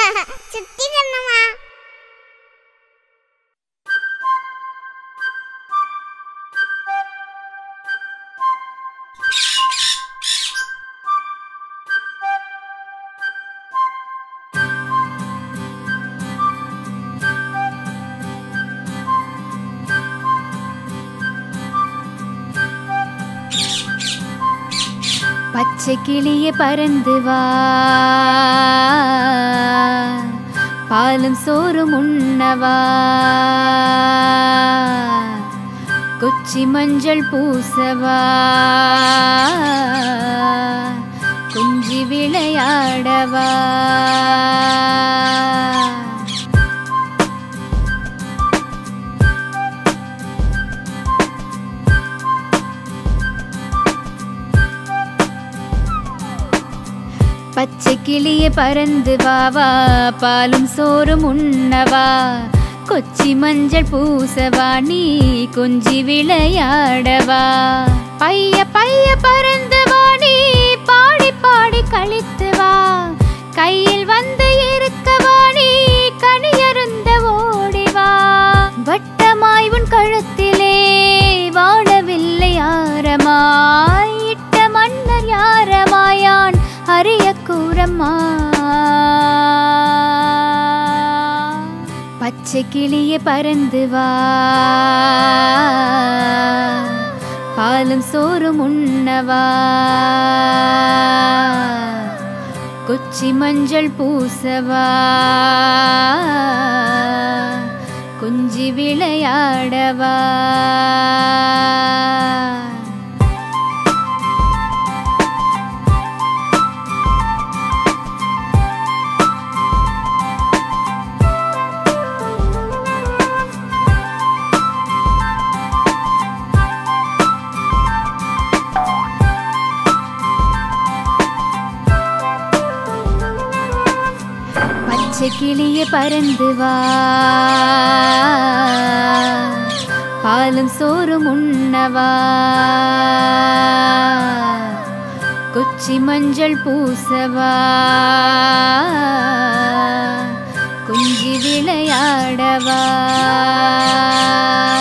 சுத்தி கண்ணம்மா பச்சை கிளிய பறந்து வா பாலும் சோறும் உண்ணவா கொச்சி மஞ்சள் பூசவா குஞ்சி விளையாடவா பச்சை கிளிய பறந்து வா வா பாலும் சோறும் உண்ணவா கொச்சி மஞ்சள் பூசவா நீ கொஞ்சி விளையாடவா பைய பைய பறந்து வா நீ பாடி பாடி கழித்து வா கையில் வந்து இருக்கவா நீ கனியருந்த ஓடி வா வட்டமாய் உன் கழுத்திலே வாழவில்லை யாரமாய் இட்ட மன்னர் யாரமாயான் அரிய கூறம்மா பச்சை கிளிய பறந்து வா பாலும் சோறும் உண்ணவா கொச்சி மஞ்சள் பூசவா குஞ்சி விளையாடவா பச்சை கிளிய பறந்து வா பாலும் சோறும் உண்ணவா கொச்சி மஞ்சள் பூசவா குஞ்சி விளையாடவா